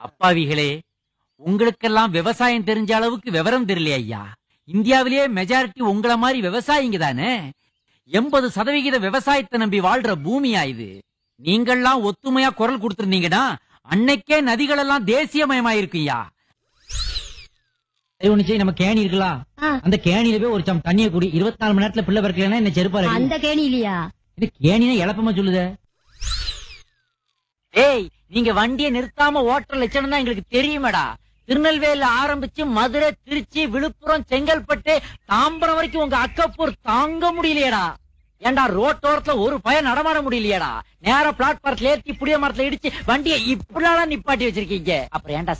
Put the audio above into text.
அப்பாவிகளே உங்களுக்கெல்லாம் விவசாயம் தெரிஞ்ச அளவுக்கு விவரம் தெரியல ஐயா இந்தியாவிலேயே மெஜாரிட்டி உங்கள மாதிரி விவசாயிங்க தானே எண்பது சதவிகித விவசாயத்தை நம்பி வாழ்ற பூமியா இது நீங்கள்லாம் ஒத்துமையா குரல் கொடுத்திருந்தீங்கன்னா அன்னைக்கே நதிகள் எல்லாம் தேசியமயமாயிருக்குய்யா சரி ஒண்ணு செய்ய், நம்ம கேணி இருக்கலாம் ஆ. அந்த கேணியில போய் ஒரு சம் தண்ணிய குடி இருபத்தி நாலு மணி நேரத்துல பிள்ளை பிறக்கலன்னா என்ன செருப்பாரு அந்த கேணி இல்லையா இது கேணினா எளப்பமா சொல்லுத ஏய் நீங்க வண்டியை நிறுத்தாம ஓட்டுற லட்சணம் தான் எங்களுக்கு தெரியுமேடா திருநெல்வேலியில ஆரம்பிச்சு மதுரை திருச்சி விழுப்புரம் செங்கல்பட்டு தாம்பரம் வரைக்கும் உங்க அக்கப்பூர் தாங்க முடியலையேடா ஏன்டா ரோட்டோரத்துல ஒரு பயம் நடமாட முடியலையேடா நேரா பிளாட்பாரத்துல ஏத்தி புளிய மரத்துல இடிச்சு வண்டியை இப்படிலாம் நிப்பாட்டி வச்சிருக்கீங்க அப்புறம் ஏன்டா